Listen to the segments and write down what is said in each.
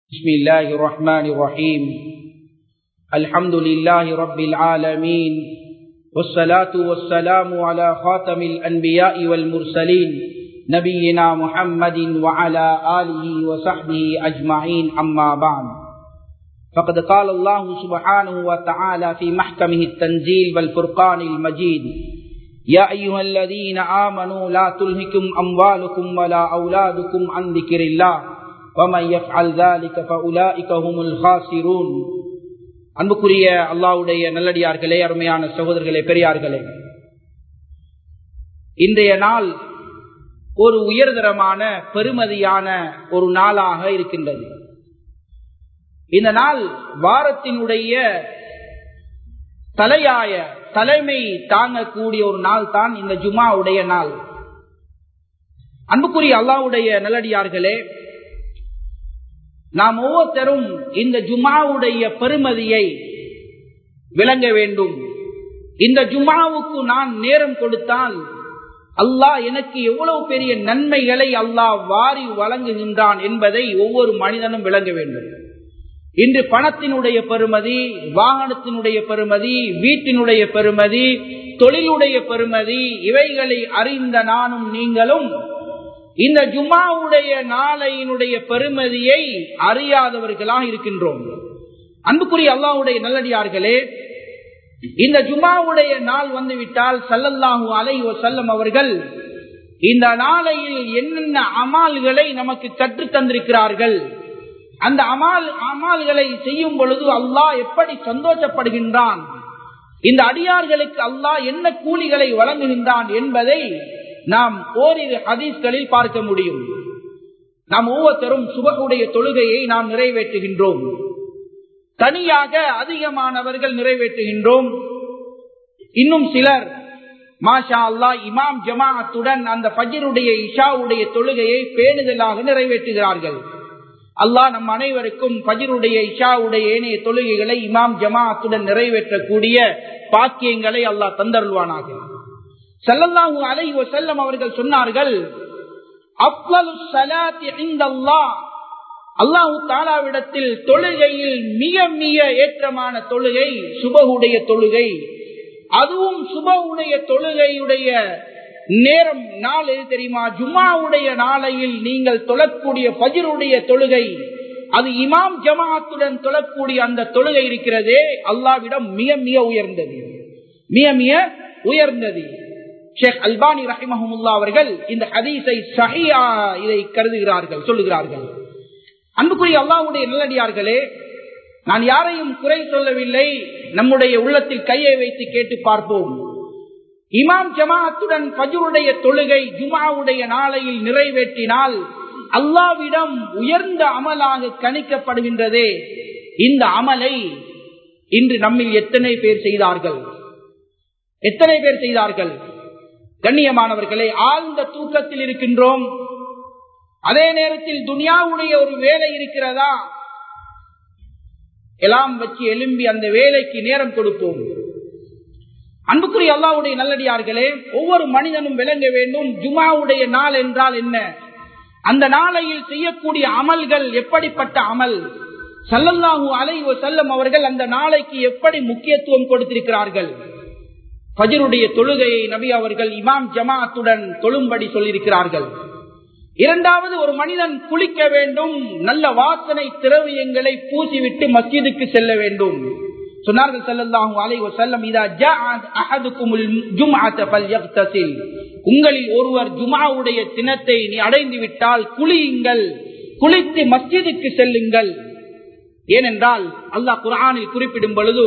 بسم الله الرحمن الرحيم الحمد لله رب العالمين والصلاة والسلام على خاتم الأنبياء والمرسلين نبينا محمد وعلى آله وصحبه أجمعين أما بعد فقد قال الله سبحانه وتعالى في محكمه التنزيل والفرقان المجيد يا أيها الذين آمنوا لا تلهكم أموالكم ولا أولادكم عن ذكر الله ومن يفعل ذلك فأولئك هم الخاسرون அன்புக்குரிய அல்லாவுடைய நல்லடியார்களே அருமையான சகோதரர்களே பெரியார்களே இன்றைய நாள் ஒரு உயர்தரமான பெருமதியான ஒரு நாளாக இருக்கின்றது இந்த நாள் வாரத்தினுடைய தலையாய தலைமை தாங்கக்கூடிய ஒரு நாள் தான் இந்த ஜுமாவுடைய நாள் அன்புக்குரிய அல்லாவுடைய நல்லடியார்களே நாம் ஒவ்வொருத்தரும் இந்த ஜுமாவுடைய பெருமதியை விளங்க வேண்டும் இந்த ஜுமாவுக்கு நான் நேரம் கொடுத்தால் அல்லாஹ் எனக்கு எவ்வளவு பெரிய நன்மைகளை அல்லாஹ் வாரி வழங்குகின்றான் என்பதை ஒவ்வொரு மனிதனும் விளங்க வேண்டும் இன்று பணத்தினுடைய பெருமதி வாகனத்தினுடைய பெருமதி வீட்டினுடைய பெருமதி தொழிலுடைய பெருமதி இவைகளை அறிந்த நானும் நீங்களும் இந்த ஜுமாவுடைய நாளையினுடைய பெருமதியை அறியாதவர்களாக இருக்கின்றோம் அன்புக்குரிய அல்லாவுடைய நல்லடியார்களே இந்த ஜுமாவுடைய நாள் வந்துவிட்டால் சல்லல்லாஹு அலை செல்லம் அவர்கள் இந்த நாளையில் என்னென்ன அமால்களை நமக்கு கற்று தந்திருக்கிறார்கள் அந்த அமால் அமால்களை செய்யும் பொழுது அல்லாஹ் எப்படி சந்தோஷப்படுகின்றான் இந்த அடியார்களுக்கு அல்லாஹ் என்ன கூலிகளை வழங்குகின்றான் என்பதை நாம் ஓரிரு ஹதீஸ்களில் பார்க்க முடியும் நாம் ஒவ்வொருத்தரும் சுபகுடைய தொழுகையை நாம் நிறைவேற்றுகின்றோம் தனியாக அதிகமானவர்கள் நிறைவேற்றுகின்றோம் இன்னும் சிலர் மாஷா அல்லா இமாம் ஜமாஅத்துடன் அந்த பஜருடைய இஷாவுடைய தொழுகையை பேணுதலாக நிறைவேற்றுகிறார்கள் அல்லாஹ் நம் அனைவருக்கும் பஜருடைய இஷாவுடைய ஏனைய தொழுகைகளை இமாம் ஜமாஅத்துடன் நிறைவேற்றக்கூடிய பாக்கியங்களை அல்லாஹ் தந்தருள்வானாக சல்லல்லாஹு அலைஹி வஸல்லம் அவர்கள் சொன்னார்கள் அஃலலு ஸலாத்தி இன்தல்லாஹ் அல்லாஹு தாலாவிடத்தில் தொழுகையில் மிக மிக ஏற்றமான தொழுகை சுபகுடைய தொழுகை அதுவும் சுபவுடைய தொழுகையுடைய நேரம் நாள் எது தெரியுமா ஜும்மாவுடைய நாளையில் நீங்கள் தொழக்கூடிய பஜருடைய தொழுகை அது இமாம் ஜமாத்துடன் தொழக்கூடிய அந்த தொழுகை இருக்கிறதே அல்லாவிடம் மிக மிக உயர்ந்தது மிக மிக உயர்ந்தது ஷேக் அல்பானி ரஹிமஹமுல்லா அவர்கள் இந்த ஹதீஸை சஹியா இதை கருதுகிறார்கள் சொல்லுகிறார்கள் அன்புக்குரிய அல்லாவுடைய நல்லடியார்களே நான் யாரையும் குறை சொல்லவில்லை நம்முடைய உள்ளத்தில் கையை வைத்து கேட்டு பார்ப்போம் இமாம் ஜமாத்துடன் பஜுருடைய தொழுகை ஜுமாவுடைய நாளையில் நிறைவேற்றினால் அல்லாவிடம் உயர்ந்த அமலாக கணிக்கப்படுகின்றதே இந்த அமலை இன்று நம்மில் எத்தனை பேர் செய்தார்கள் எத்தனை பேர் செய்தார்கள் கண்ணியமானவர்களே ஆழ்ந்த தூக்கத்தில் இருக்கின்றோம் அதே நேரத்தில் துனியாவுடைய ஒரு வேலை இருக்கிறதா எல்லாம் வச்சு எலும்பி அந்த வேலைக்கு நேரம் கொடுப்போம் அன்புக்குரிய அல்லாவுடைய நல்லடியார்களே ஒவ்வொரு மனிதனும் விளங்க வேண்டும் ஜுமாவுடைய நாள் என்றால் என்ன அந்த நாளையில் செய்யக்கூடிய அமல்கள் எப்படிப்பட்ட அமல் சல்லல்லாஹூ அலைவ செல்லம் அவர்கள் அந்த நாளைக்கு எப்படி முக்கியத்துவம் கொடுத்திருக்கிறார்கள் பஜருடைய தொழுகையை நபி அவர்கள் இமாம் ஜமாத்துடன் தொழும்படி சொல்லியிருக்கிறார்கள் இரண்டாவது ஒரு மனிதன் குளிக்க வேண்டும் நல்ல வாசனை திரவியங்களை பூசிவிட்டு மஸ்ஜிதுக்கு செல்ல வேண்டும் சொன்னார்கள் செல்லல்லாஹு அலைஹி வஸல்லம் இதா ஜாஅத் அஹதுக்குமுல் ஜும்அத ஃபல்யக்தசில் உங்களில் ஒருவர் ஜும்ஆவுடைய தினத்தை நீ அடைந்து விட்டால் குளியுங்கள் குளித்து மஸ்ஜிதுக்கு செல்லுங்கள் ஏனென்றால் அல்லாஹ் குர்ஆனில் குறிப்பிடும் பொழுது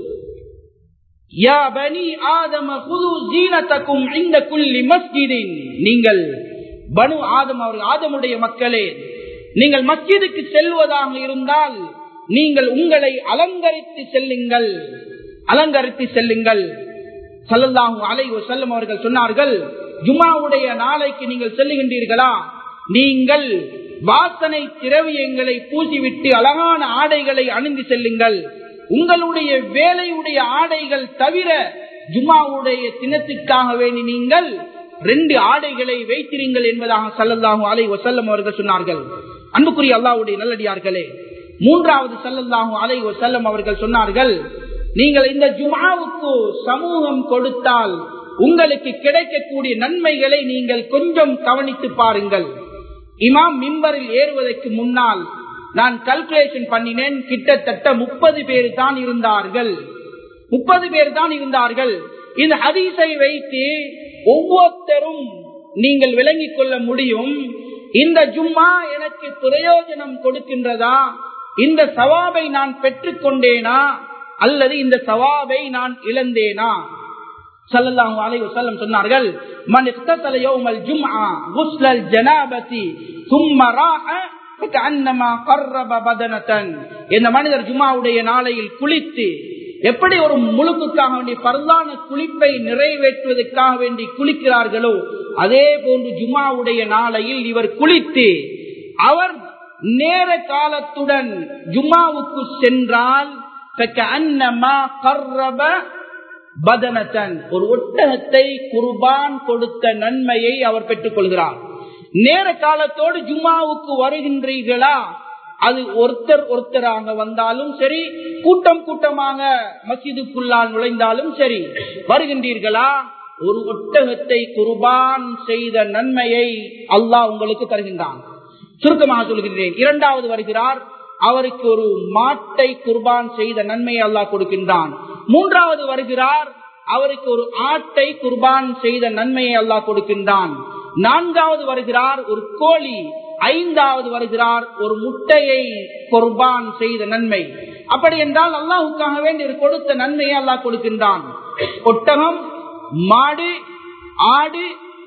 யா பனி ஆதம குது ஜீனத்தக்கும் இந்த குல்லி மஸ்ஜிதின் நீங்கள் பனு ஆதம் அவர்கள் ஆதமுடைய மக்களே நீங்கள் மஸ்ஜிதுக்கு செல்வதாக இருந்தால் நீங்கள் உங்களை அலங்கரித்து செல்லுங்கள் அலங்கரித்து செல்லுங்கள் சல்லல்லாஹு அலை செல்லும் அவர்கள் சொன்னார்கள் ஜுமாவுடைய நாளைக்கு நீங்கள் செல்லுகின்றீர்களா நீங்கள் வாசனை திரவியங்களை பூசிவிட்டு அழகான ஆடைகளை அணிந்து செல்லுங்கள் உங்களுடைய வேலையுடைய ஆடைகள் தவிர ஜுமாவுடைய தினத்துக்காக வேண்டி நீங்கள் ரெண்டு ஆடைகளை வைத்திருங்கள் என்பதாக சல்லல்லாஹு அலை வசல்லம் அவர்கள் சொன்னார்கள் அன்புக்குரிய அல்லாவுடைய நல்லடியார்களே மூன்றாவது சல்லல்லாஹு அலை செல்லம் அவர்கள் சொன்னார்கள் நீங்கள் இந்த ஜுமாவுக்கு சமூகம் கொடுத்தால் உங்களுக்கு கிடைக்கக்கூடிய நன்மைகளை நீங்கள் கொஞ்சம் கவனித்து பாருங்கள் இமாம் மிம்பரில் ஏறுவதற்கு முன்னால் நான் கல்குலேஷன் பண்ணினேன் கிட்டத்தட்ட முப்பது பேர் தான் இருந்தார்கள் முப்பது பேர் தான் இருந்தார்கள் இந்த ஹதீஸை வைத்து ஒவ்வொருத்தரும் நீங்கள் விளங்கிக் கொள்ள முடியும் இந்த ஜும்மா எனக்கு பிரயோஜனம் கொடுக்கின்றதா இந்த சவாபை நான் பெற்றுக் கொண்டேனா அல்லது இந்த சவாபை நான் இழந்தேனா சல்லல்லாஹு அலைஹி வஸல்லம் சொன்னார்கள் மன் இக்தஸல யௌமல் ஜும்ஆ குஸ்லல் ஜனாபதி ثم راح فكأنما قرب بدنة இந்த மனிதர் ஜும்மாவுடைய நாளையில் குளித்து எப்படி ஒரு முழுக்குக்காக வேண்டி பரலான குளிப்பை நிறைவேற்றுவதற்காக வேண்டி குளிக்கிறார்களோ அதே போன்று ஜும்மாவுடைய நாளையில் இவர் குளித்து அவர் நேர காலத்துடன் ஜும்மாவுக்கு சென்றால் பதனத்தன் ஒரு ஒட்டகத்தை குர்பான் கொடுத்த நன்மையை அவர் பெற்றுக் கொள்கிறார் நேர காலத்தோடு ஜும்மாவுக்கு வருகின்றீர்களா அது ஒருத்தர் ஒருத்தராக வந்தாலும் சரி கூட்டம் கூட்டமாக மசிதுக்குள்ளால் நுழைந்தாலும் சரி வருகின்றீர்களா ஒரு ஒட்டகத்தை குர்பான் செய்த நன்மையை அல்லாஹ் உங்களுக்கு தருகின்றான் சுருக்கமாக சொல்கின்றேன் இரண்டாவது வருகிறார் அவருக்கு ஒரு மாட்டை குர்பான் செய்த நன்மையை அல்லாஹ் கொடுக்கின்றான் மூன்றாவது வருகிறார் அவருக்கு ஒரு ஆட்டை குர்பான் செய்த நன்மையை அல்லாஹ் கொடுக்கின்றான் நான்காவது வருகிறார் ஒரு கோழி ஐந்தாவது வருகிறார் ஒரு முட்டையை குர்பான் செய்த நன்மை அப்படி என்றால் அல்லாஹுக்காக வேண்டி கொடுத்த நன்மையை அல்லாஹ் கொடுக்கின்றான் ஒட்டகம் மாடு ஆடு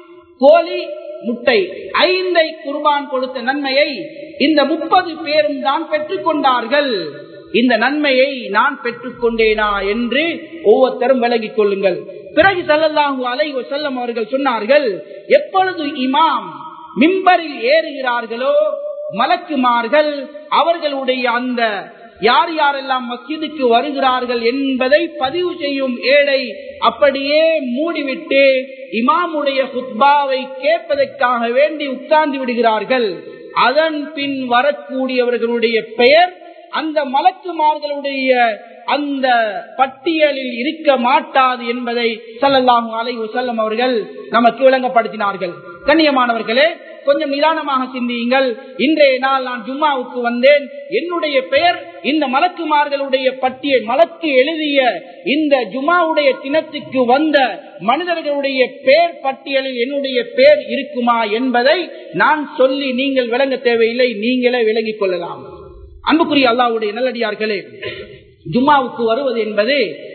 கோழி முட்டை ஐந்தை குர்பான் கொடுத்த நன்மையை இந்த முப்பது பேரும் தான் பெற்றுக் கொண்டார்கள் இந்த நன்மையை நான் பெற்றுக் கொண்டேனா என்று ஒவ்வொருத்தரும் விலகிக் கொள்ளுங்கள் பிறகு செல்லல்லாஹு அலை செல்லம் அவர்கள் சொன்னார்கள் எப்பொழுது இமாம் மிம்பரில் ஏறுகிறார்களோ மலக்குமார்கள் அவர்களுடைய அந்த யார் யாரெல்லாம் மஸ்ஜிதுக்கு வருகிறார்கள் என்பதை பதிவு செய்யும் ஏழை அப்படியே மூடிவிட்டு இமாமுடைய குத்பாவை கேட்பதற்காக வேண்டி உட்கார்ந்து விடுகிறார்கள் அதன் பின் வரக்கூடியவர்களுடைய பெயர் அந்த மலக்குமார்களுடைய அந்த பட்டியலில் இருக்க மாட்டாது என்பதை சல்லல்லாஹு அலை செல்லம் அவர்கள் நமக்கு விளங்கப்படுத்தினார்கள் கண்ணியமானவர்களே கொஞ்சம் நிதானமாக சிந்தியுங்கள் இன்றைய நாள் நான் ஜும்மாவுக்கு வந்தேன் என்னுடைய பெயர் இந்த மலக்குமார்களுடைய பட்டியல் மலக்கு எழுதிய இந்த ஜுமாவுடைய தினத்துக்கு வந்த மனிதர்களுடைய பெயர் பட்டியலில் என்னுடைய பெயர் இருக்குமா என்பதை நான் சொல்லி நீங்கள் விளங்க தேவையில்லை நீங்களே விளங்கிக் கொள்ளலாம் அன்புக்குரிய அல்லாவுடைய நல்லடியார்களே ஜும்மாவுக்கு வருவது என்பது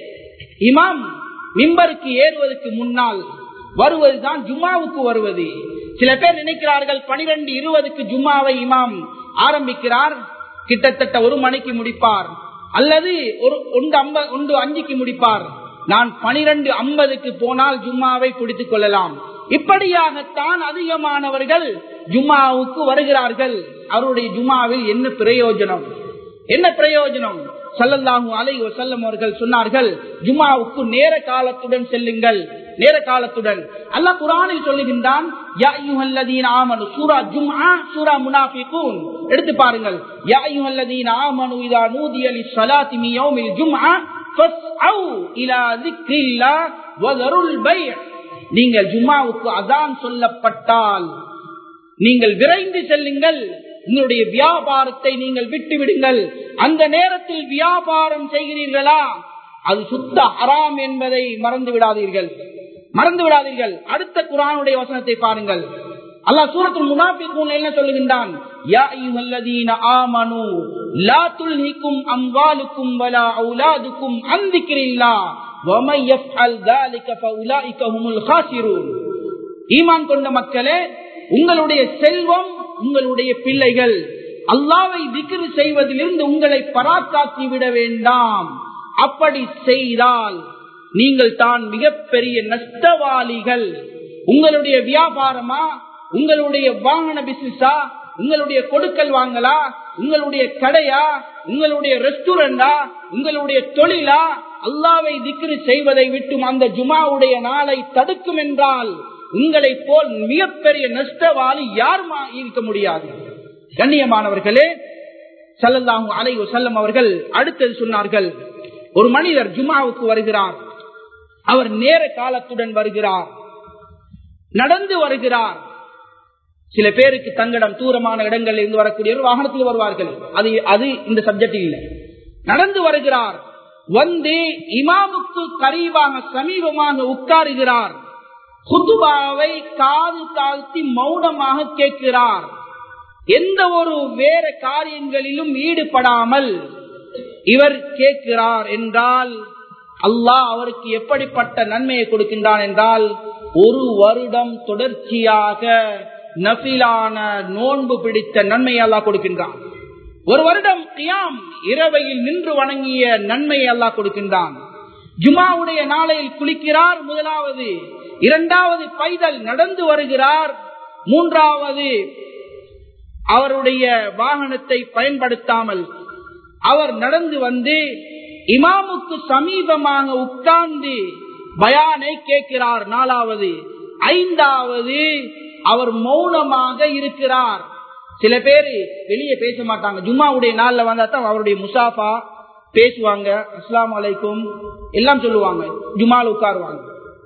இமாம் மிம்பருக்கு ஏறுவதற்கு முன்னால் வருவதுதான் ஜும்மாவுக்கு வருவது சில பேர் நினைக்கிறார்கள் பனிரெண்டு இருபதுக்கு ஜும்மாவை இமாம் ஆரம்பிக்கிறார் கிட்டத்தட்ட ஒரு மணிக்கு முடிப்பார் அல்லது ஒரு ஒன்று ஐம்ப ஒன்று அஞ்சுக்கு முடிப்பார் நான் பனிரெண்டு ஐம்பதுக்கு போனால் ஜும்மாவை பிடித்துக் கொள்ளலாம் இப்படியாகத்தான் அதிகமானவர்கள் ஜும்மாவுக்கு வருகிறார்கள் அவருடைய ஜும்மாவில் என்ன பிரயோஜனம் என்ன பிரயோஜனம் சல்லல்லாஹு அலை வசல்லம் அவர்கள் சொன்னார்கள் ஜும்மாவுக்கு நேர காலத்துடன் செல்லுங்கள் நேர காலத்துடன் அல்லாஹ் குரானில் சொல்லுகின்றான் சூரா ஜும்ஆ சூரா முனாஃபிகூன் எடுத்து பாருங்கள் யா அய்யுஹல்லதீன ஆமனு இதா நூதிய லிஸ்ஸலாத்தி மின் யௌமில் ஜும்ஆ ஃபஸ்அவ் இலா ذிக்ரில்லாஹ் வதருல் பை' நீங்கள் ஜும்மாவுக்கு அதான் சொல்லப்பட்டால் நீங்கள் விரைந்து செல்லுங்கள் உங்களுடைய வியாபாரத்தை நீங்கள் விட்டு விடுங்கள் அந்த நேரத்தில் வியாபாரம் செய்கிறீர்களா அது சுத்த ஹராம் என்பதை மறந்து விடாதீர்கள் மறந்து விடாதீர்கள் அடுத்த குரானுடைய வசனத்தை பாருங்கள் அல்லாஹ் சூரத்துல் முனாஃபிகூன் என்ன சொல்லுகின்றான் யா அய்யுஹல்லதீன ஆமனு லா துல்ஹிக்கும் அம்வாலுக்கும் வலா அவுலாதுக்கும் அன் திக்ரில்லாஹ் வமை யஃப்அல் ذلك فاولئك هم الخاسرون ஈமான் கொண்ட மக்களே உங்களுடைய செல்வம் உங்களுடைய பிள்ளைகள் அல்லாவை திக்ரு செய்வதிலிருந்து உங்களை பராக்காக்கி விட வேண்டாம் அப்படி செய்தால் நீங்கள் தான் மிகப்பெரிய நஷ்டவாளிகள் உங்களுடைய வியாபாரமா உங்களுடைய வாகன பிசினஸா உங்களுடைய கொடுக்கல் வாங்கலா உங்களுடைய கடையா உங்களுடைய ரெஸ்டாரண்டா உங்களுடைய தொழிலா அல்லாவை திக்ரு செய்வதை விட்டும் அந்த ஜுமாவுடைய நாளை தடுக்கும் என்றால் உங்களை போல் மிகப்பெரிய நஷ்டவாளி யார் இருக்க முடியாது கண்ணியமானவர்களே சல்லல்லாஹு அலைஹி வஸல்லம் அவர்கள் அடுத்தது சொன்னார்கள் ஒரு மனிதர் ஜுமாவுக்கு வருகிறார் அவர் நேர காலத்துடன் வருகிறார் நடந்து வருகிறார் சில பேருக்கு தங்களிடம் தூரமான இடங்களில் இருந்து வரக்கூடியவர் வாகனத்தில் வருவார்கள் அது அது இந்த சப்ஜெக்ட் இல்லை நடந்து வருகிறார் வந்து இமாமுக்கு கரீபாக சமீபமாக உட்காருகிறார் குத்துபாவை காது தாழ்த்தி மௌனமாக கேட்கிறார் எந்த ஒரு வேற காரியங்களிலும் ஈடுபடாமல் இவர் கேட்கிறார் என்றால் அல்லாஹ் அவருக்கு எப்படிப்பட்ட நன்மையை கொடுக்கின்றான் என்றால் ஒரு வருடம் தொடர்ச்சியாக நபிலான நோன்பு பிடித்த நன்மையை அல்லாஹ் கொடுக்கின்றான் ஒரு வருடம் கியாம் இரவையில் நின்று வணங்கிய நன்மையை அல்லாஹ் கொடுக்கின்றான் ஜுமாவுடைய நாளையில் குளிக்கிறார் முதலாவது இரண்டாவது பைதல் நடந்து வருகிறார் மூன்றாவது அவருடைய வாகனத்தை பயன்படுத்தாமல் அவர் நடந்து வந்து இமாமுக்கு சமீபமாக உட்கார்ந்து பயானை கேட்கிறார் நாலாவது ஐந்தாவது அவர் மௌனமாக இருக்கிறார் சில பேரு வெளியே பேச மாட்டாங்க ஜும்மாவுடைய நாள்ல வந்தா தான் அவருடைய முசாஃபா பேசுவாங்க அஸ்லாம் அலைக்கும் எல்லாம் சொல்லுவாங்க ஜுமால் உட்காருவாங்க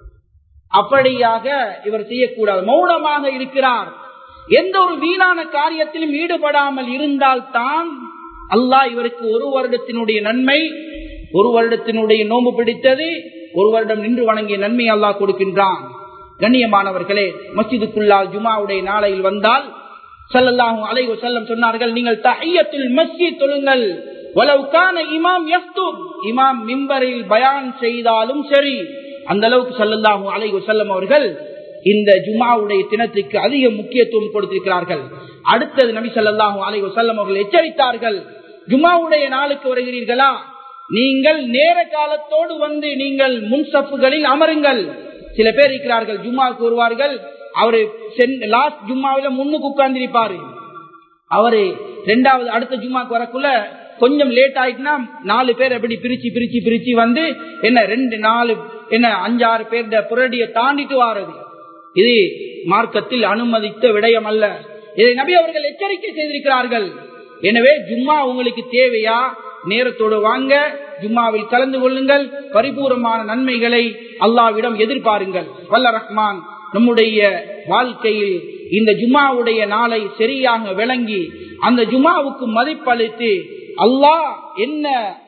அப்படியாக இவர் செய்யக்கூடாது மௌனமாக இருக்கிறார் எந்த ஒரு வீணான காரியத்திலும் ஈடுபடாமல் இருந்தால் தான் அல்லாஹ் இவருக்கு ஒரு வருடத்தினுடைய நன்மை ஒரு வருடத்தினுடைய நோன்பு பிடித்தது ஒரு வருடம் நின்று வணங்கிய நன்மை அல்லாஹ் கொடுக்கின்றான் கண்ணியமானவர்களே மஸ்ஜிதுக்குள்ளால் ஜுமாவுடைய நாளையில் வந்தால் சல்லல்லாஹும் அலைஹி வஸல்லம் சொன்னார்கள் நீங்கள் தஹியத்துல் மஸ்ஜித் தொழுங்கள் வலவுக்கான இமாம் யஸ்துப் இமாம் மிம்பரில் பயான் செய்தாலும் சரி அந்த அளவுக்கு சல்லல்லாஹு அலைஹி வஸல்லம் அவர்கள் இந்த ஜுமாவுடைய தினத்துக்கு அதிக முக்கியத்துவம் கொடுத்திருக்கிறார்கள் அடுத்தது நபி சல்லாஹூ அலை வசல்லம் அவர்கள் எச்சரித்தார்கள் ஜுமாவுடைய நாளுக்கு வருகிறீர்களா நீங்கள் நேர காலத்தோடு வந்து நீங்கள் முன்சப்புகளில் அமருங்கள் சில பேர் இருக்கிறார்கள் ஜும்மாவுக்கு வருவார்கள் அவரு லாஸ்ட் ஜும்மாவில முன்னுக்கு உட்கார்ந்திருப்பாரு அவரு ரெண்டாவது அடுத்த ஜும்மாக்கு வரக்குள்ள கொஞ்சம் லேட் ஆயிட்டுனா நாலு பேர் எப்படி பிரிச்சு பிரிச்சு பிரிச்சு வந்து என்ன ரெண்டு நாலு என்ன அஞ்சாறு பேர் புரடியை தாண்டிட்டு வாரது இது மார்க்கத்தில் அனுமதித்த விடயம் அல்ல இதை நபி அவர்கள் எச்சரிக்கை செய்திருக்கிறார்கள் எனவே ஜும்மா உங்களுக்கு தேவையா நேரத்தோடு வாங்க ஜும்மாவில் கலந்து கொள்ளுங்கள் பரிபூர்ணமான நன்மைகளை அல்லாவிடம் எதிர்பாருங்கள் வல்ல ரஹ்மான் நம்முடைய வாழ்க்கையில் இந்த ஜும்மாவுடைய நாளை சரியாக விளங்கி அந்த ஜும்மாவுக்கு மதிப்பளித்து அல்லாஹ் என்ன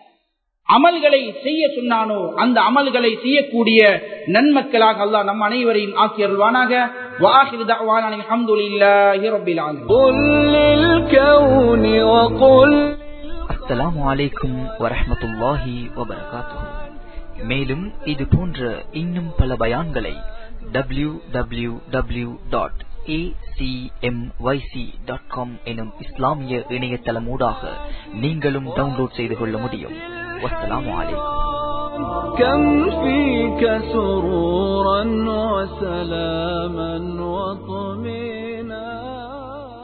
அமல்களை செய்ய சொன்னானோ அந்த அமல்களை செய்யக்கூடிய நன்மக்களாக அல்லாஹ் நம் அனைவரையும் ஆக்கியருள்வானாக واخر دعوانا الحمد لله رب العالمين قل للكون وقل அஸ்ஸலாமு அலைக்கும் வரஹ்மத்துல்லாஹி வபரகாத்துஹு மேலும் இது போன்ற இன்னும் பல பயான்களை W W W dot acmyc.com எனும் இஸ்லாமிய இணையதளமூடாக நீங்களும் டவுன்லோட் செய்து கொள்ள முடியும் வஸ்ஸலாமு அலைக்கும் كم فيك سرورا وسلاما وطمئنا